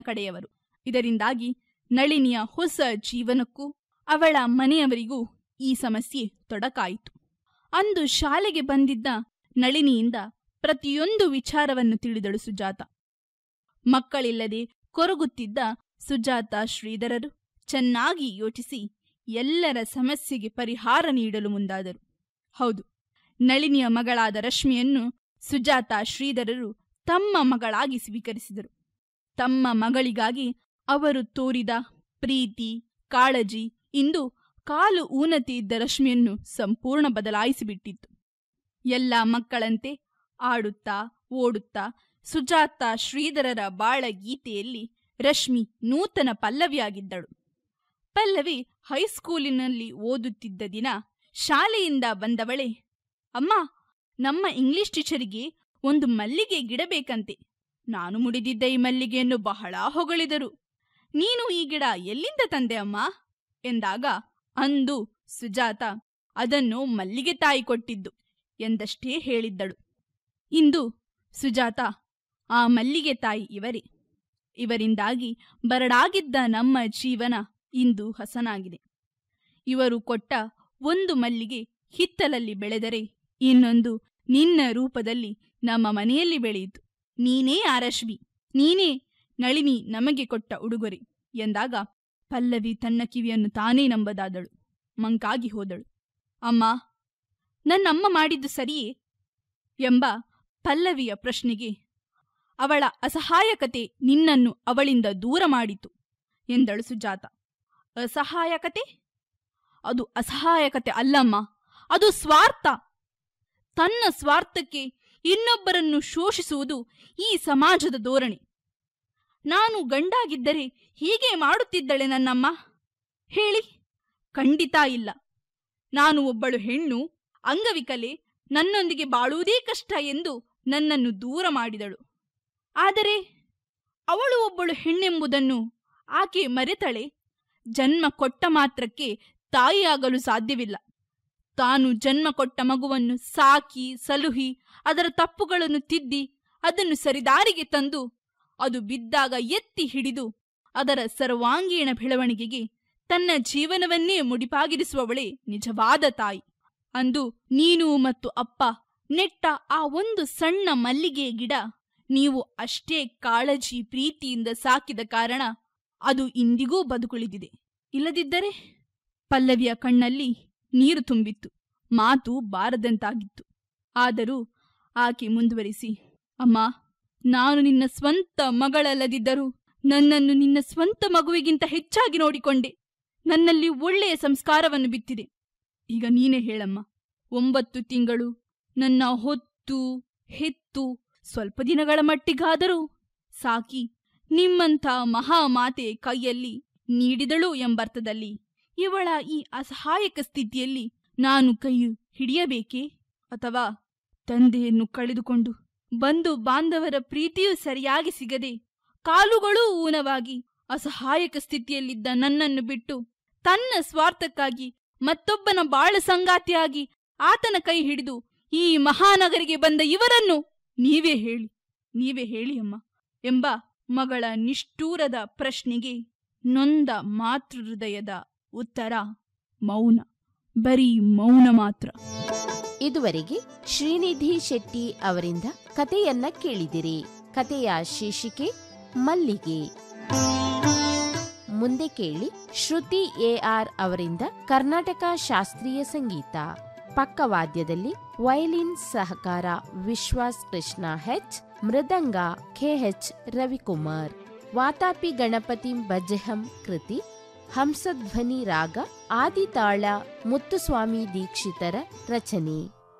ಕಡೆಯವರು ಇದರಿಂದಾಗಿ ನಳಿನಿಯ ಹೊಸ ಜೀವನಕ್ಕೂ ಅವಳ ಮನೆಯವರಿಗೂ ಈ ಸಮಸ್ಯೆ ತೊಡಕಾಯಿತು ಅಂದು ಶಾಲೆಗೆ ಬಂದಿದ್ದ ನಳಿನಿಯಿಂದ ಪ್ರತಿಯೊಂದು ವಿಚಾರವನ್ನು ತಿಳಿದಳು ಸುಜಾತ ಮಕ್ಕಳಿಲ್ಲದೆ ಕೊರಗುತ್ತಿದ್ದ ಸುಜಾತ ಶ್ರೀಧರರು ಚೆನ್ನಾಗಿ ಯೋಚಿಸಿ ಎಲ್ಲರ ಸಮಸ್ಯೆಗೆ ಪರಿಹಾರ ನೀಡಲು ಮುಂದಾದರು ಹೌದು ನಳಿನಿಯ ಮಗಳಾದ ರಶ್ಮಿಯನ್ನು ಸುಜಾತ ಶ್ರೀಧರರು ತಮ್ಮ ಮಗಳಾಗಿ ಸ್ವೀಕರಿಸಿದರು ತಮ್ಮ ಮಗಳಿಗಾಗಿ ಅವರು ತೋರಿದ ಪ್ರೀತಿ ಕಾಳಜಿ ಇಂದು ಕಾಲು ಊನತೆ ಇದ್ದ ರಶ್ಮಿಯನ್ನು ಸಂಪೂರ್ಣ ಬದಲಾಯಿಸಿಬಿಟ್ಟಿತ್ತು ಎಲ್ಲ ಮಕ್ಕಳಂತೆ ಆಡುತ್ತಾ ಓಡುತ್ತಾ ಸುಜಾತ ಶ್ರೀಧರರ ಬಾಳ ಗೀತೆಯಲ್ಲಿ ರಶ್ಮಿ ನೂತನ ಪಲ್ಲವಿಯಾಗಿದ್ದಳು ಪಲ್ಲವಿ ಹೈಸ್ಕೂಲಿನಲ್ಲಿ ಓದುತ್ತಿದ್ದ ದಿನ ಶಾಲೆಯಿಂದ ಬಂದವಳೆ ಅಮ್ಮ ನಮ್ಮ ಇಂಗ್ಲಿಷ್ ಟೀಚರಿಗೆ ಒಂದು ಮಲ್ಲಿಗೆ ಗಿಡ ಬೇಕಂತೆ ನಾನು ಮುಡಿದಿದ್ದ ಈ ಮಲ್ಲಿಗೆಯನ್ನು ಬಹಳ ಹೊಗಳಿದರು ನೀನು ಈ ಗಿಡ ಎಲ್ಲಿಂದ ತಂದೆ ಅಮ್ಮ ಎಂದಾಗ ಅಂದು ಸುಜಾತ ಅದನ್ನು ಮಲ್ಲಿಗೆ ತಾಯಿ ಕೊಟ್ಟಿದ್ದು ಎಂದಷ್ಟೇ ಹೇಳಿದ್ದಳು ಇಂದು ಸುಜಾತ ಆ ಮಲ್ಲಿಗೆ ತಾಯಿ ಇವರೇ ಇವರಿಂದಾಗಿ ಬರಡಾಗಿದ್ದ ನಮ್ಮ ಜೀವನ ಇಂದು ಹಸನಾಗಿದೆ ಇವರು ಕೊಟ್ಟ ಒಂದು ಮಲ್ಲಿಗೆ ಹಿತ್ತಲಲ್ಲಿ ಬೆಳೆದರೆ ಇನ್ನೊಂದು ನಿನ್ನ ರೂಪದಲ್ಲಿ ನಮ್ಮ ಮನೆಯಲ್ಲಿ ಬೆಳೆಯಿತು ನೀನೇ ಆರಶ್ವಿ ನೀನೇ ನಳಿನಿ ನಮಗೆ ಕೊಟ್ಟ ಉಡುಗೊರೆ ಎಂದಾಗ ಪಲ್ಲವಿ ತನ್ನ ಕಿವಿಯನ್ನು ತಾನೇ ನಂಬದಾದಳು ಮಂಕಾಗಿ ಹೋದಳು ಅಮ್ಮ ನನ್ನಮ್ಮ ಮಾಡಿದ್ದು ಸರಿಯೇ ಎಂಬ ಪಲ್ಲವಿಯ ಪ್ರಶ್ನೆಗೆ ಅವಳ ಅಸಹಾಯಕತೆ ನಿನ್ನನ್ನು ಅವಳಿಂದ ದೂರ ಮಾಡಿತು ಎಂದಳು ಸುಜಾತ ಅಸಹಾಯಕತೆ ಅದು ಅಸಹಾಯಕತೆ ಅಲ್ಲಮ್ಮ ಅದು ಸ್ವಾರ್ಥ ತನ್ನ ಸ್ವಾರ್ಥಕ್ಕೆ ಇನ್ನೊಬ್ಬರನ್ನು ಶೋಷಿಸುವುದು ಈ ಸಮಾಜದ ಧೋರಣೆ ನಾನು ಗಂಡಾಗಿದ್ದರೆ ಹೀಗೆ ಮಾಡುತ್ತಿದ್ದಳೆ ನನ್ನಮ್ಮ ಹೇಳಿ ಖಂಡಿತ ಇಲ್ಲ ನಾನು ಒಬ್ಬಳು ಹೆಣ್ಣು ಅಂಗವಿಕಲೆ ನನ್ನೊಂದಿಗೆ ಬಾಳುವುದೇ ಕಷ್ಟ ಎಂದು ನನ್ನನ್ನು ದೂರ ಮಾಡಿದಳು ಆದರೆ ಅವಳು ಒಬ್ಬಳು ಹೆಣ್ಣೆಂಬುದನ್ನು ಆಕೆ ಮರೆತಳೆ ಜನ್ಮ ಕೊಟ್ಟ ಮಾತ್ರಕ್ಕೆ ತಾಯಿಯಾಗಲು ಸಾಧ್ಯವಿಲ್ಲ ತಾನು ಜನ್ಮ ಕೊಟ್ಟ ಮಗುವನ್ನು ಸಾಕಿ ಸಲುಹಿ ಅದರ ತಪ್ಪುಗಳನ್ನು ತಿದ್ದಿ ಅದನ್ನು ಸರಿದಾರಿಗೆ ತಂದು ಅದು ಬಿದ್ದಾಗ ಎತ್ತಿ ಹಿಡಿದು ಅದರ ಸರ್ವಾಂಗೀಣ ಬೆಳವಣಿಗೆಗೆ ತನ್ನ ಜೀವನವನ್ನೇ ಮುಡಿಪಾಗಿರಿಸುವವಳೇ ನಿಜವಾದ ತಾಯಿ ಅಂದು ನೀನು ಮತ್ತು ಅಪ್ಪ ನೆಟ್ಟ ಆ ಒಂದು ಸಣ್ಣ ಮಲ್ಲಿಗೆ ಗಿಡ ನೀವು ಅಷ್ಟೇ ಕಾಳಜಿ ಪ್ರೀತಿಯಿಂದ ಸಾಕಿದ ಕಾರಣ ಅದು ಇಂದಿಗೂ ಬದುಕುಳಿದಿದೆ ಇಲ್ಲದಿದ್ದರೆ ಪಲ್ಲವಿಯ ಕಣ್ಣಲ್ಲಿ ನೀರು ತುಂಬಿತ್ತು ಮಾತು ಬಾರದಂತಾಗಿತ್ತು ಆದರೂ ಆಕೆ ಮುಂದುವರಿಸಿ ಅಮ್ಮ ನಾನು ನಿನ್ನ ಸ್ವಂತ ಮಗಳಲ್ಲದಿದ್ದರೂ ನನ್ನನ್ನು ನಿನ್ನ ಸ್ವಂತ ಮಗುವಿಗಿಂತ ಹೆಚ್ಚಾಗಿ ನೋಡಿಕೊಂಡೆ ನನ್ನಲ್ಲಿ ಒಳ್ಳೆಯ ಸಂಸ್ಕಾರವನ್ನು ಬಿತ್ತಿದೆ ಈಗ ನೀನೇ ಹೇಳಮ್ಮ ಒಂಬತ್ತು ತಿಂಗಳು ನನ್ನ ಹೊತ್ತು ಹೆತ್ತು ಸ್ವಲ್ಪ ದಿನಗಳ ಮಟ್ಟಿಗಾದರೂ ಸಾಕಿ ನಿಮ್ಮಂಥ ಮಹಾಮಾತೆ ಕೈಯಲ್ಲಿ ನೀಡಿದಳು ಎಂಬರ್ಥದಲ್ಲಿ ಇವಳ ಈ ಅಸಹಾಯಕ ಸ್ಥಿತಿಯಲ್ಲಿ ನಾನು ಕೈ ಹಿಡಿಯಬೇಕೇ ಅಥವಾ ತಂದೆಯನ್ನು ಕಳೆದುಕೊಂಡು ಬಂಧು ಬಾಂಧವರ ಪ್ರೀತಿಯೂ ಸರಿಯಾಗಿ ಸಿಗದೆ ಕಾಲುಗಳೂ ಊನವಾಗಿ ಅಸಹಾಯಕ ಸ್ಥಿತಿಯಲ್ಲಿದ್ದ ನನ್ನನ್ನು ಬಿಟ್ಟು ತನ್ನ ಸ್ವಾರ್ಥಕ್ಕಾಗಿ ಮತ್ತೊಬ್ಬನ ಬಾಳ ಸಂಗಾತಿಯಾಗಿ ಆತನ ಕೈ ಹಿಡಿದು ಈ ಮಹಾನಗರಿಗೆ ಬಂದ ಇವರನ್ನು ನೀವೇ ಹೇಳಿ ನೀವೇ ಹೇಳಿ ಅಮ್ಮ ಎಂಬ ಮಗಳ ನಿಷ್ಠೂರದ ಪ್ರಶ್ನೆಗೆ ನೊಂದ ಮಾತೃಹೃದಯದ ಉತ್ತರ ಮೌನ ಬರೀ ಮೌನ ಮಾತ್ರ ಇದುವರೆಗೆ ಶ್ರೀನಿಧಿ ಶೆಟ್ಟಿ ಅವರಿಂದ ಕಥೆಯನ್ನ ಕೇಳಿದಿರಿ ಕಥೆಯ ಶೀರ್ಷಿಕೆ ಮಲ್ಲಿಗೆ ಮುಂದೆ ಕೇಳಿ ಶ್ರುತಿ ಎಆರ್ ಅವರಿಂದ ಕರ್ನಾಟಕ ಶಾಸ್ತ್ರೀಯ ಸಂಗೀತ ಪಕ್ಕವಾದ್ಯದಲ್ಲಿ ವಯಲಿನ್ ಸಹಕಾರ ವಿಶ್ವಾಸ್ ಕೃಷ್ಣ ಹೆಚ್ ಮೃದಂಗ ಕೆಎಚ್ ರವಿಕುಮಾರ್ ವಾತಾಪಿ ಗಣಪತಿ ಬಜೆಹಂ ಕೃತಿ ಹಂಸಧ್ವನಿ ರಾಗ ಆದಿತಾಳ ಮುತ್ತುಸ್ವಾಮಿ ದೀಕ್ಷಿತರ ರಚನೆ